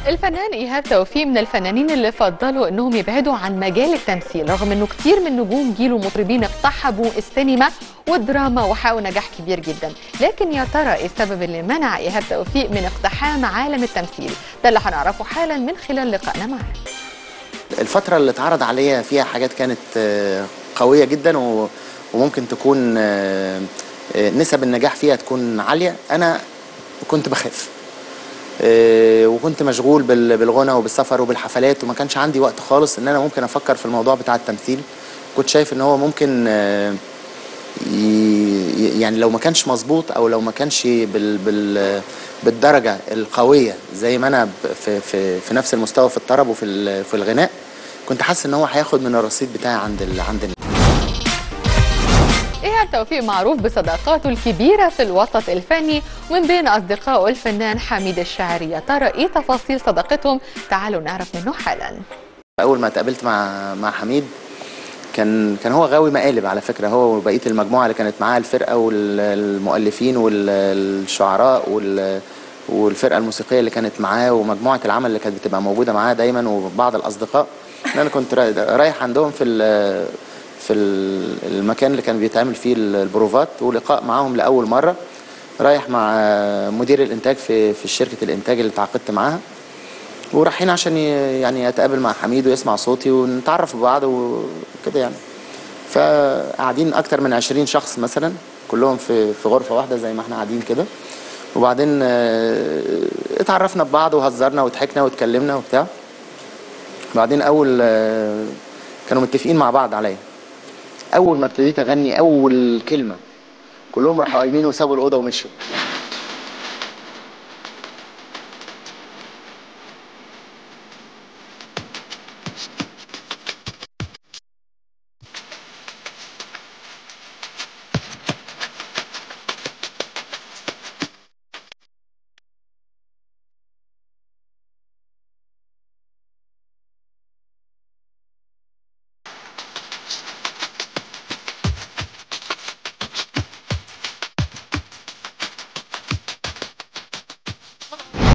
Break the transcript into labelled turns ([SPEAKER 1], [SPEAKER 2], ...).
[SPEAKER 1] الفنان إيهاب توفيق من الفنانين اللي فضلوا انهم يبعدوا عن مجال التمثيل رغم انه كتير من نجوم جيله مطربين اقتحموا السينما والدراما وحققوا نجاح كبير جدا لكن يا ترى ايه السبب اللي منع إيهاب توفيق من اقتحام عالم التمثيل ده اللي هنعرفه حالا من خلال لقائنا معاه
[SPEAKER 2] الفترة اللي اتعرض عليا فيها حاجات كانت آه، قوية جدا و- وممكن تكون آه، آه، نسب النجاح فيها تكون عالية أنا كنت بخاف آه، وكنت مشغول بال- بالغنى وبالسفر وبالحفلات وما كانش عندي وقت خالص ان انا ممكن افكر في الموضوع بتاع التمثيل كنت شايف ان هو ممكن آه، ي- يعني لو ما كانش مظبوط او لو ما كانش بال بال بالدرجه القويه زي ما انا ب- في في في نفس المستوى في الطرب وفي ال- في الغناء كنت حاسس ان هو هياخد من الرصيد بتاعي عند ال عند ال
[SPEAKER 1] إيهاب توفيق معروف بصداقاته الكبيرة في الوسط الفني ومن بين أصدقائه الفنان حميد الشاعري يا ترى إيه تفاصيل صداقتهم تعالوا نعرف منه حالا
[SPEAKER 2] اول ما اتقابلت مع مع حميد كان كان هو غاوي مقالب على فكره هو وبقيه المجموعه اللي كانت معاه الفرقه والمؤلفين والشعراء وال والفرقه الموسيقيه اللي كانت معاه ومجموعه العمل اللي كانت بتبقى موجوده معاه دايما وبعض الاصدقاء انا كنت را- رايح عندهم في ال- في ال- المكان اللي كان بيتعمل فيه البروفات ولقاء معاهم لاول مره رايح مع مدير الانتاج في في شركه الانتاج اللي تعاقدت معاها ورايحين عشان ي- يعني اتقابل مع حميد ويسمع صوتي ونتعرف ببعض وكده يعني فقاعدين اكتر من 20 شخص مثلا كلهم في في غرفه واحده زي ما احنا قاعدين كده وبعدين آه، اتعرفنا ببعض وهزرنا وضحكنا واتكلمنا وبتاع بعدين اول آه، كانوا متفقين مع بعض عليا اول ما ابتديت اغني اول كلمه كلهم راحوا قايمين وسابوا الاوضه ومشوا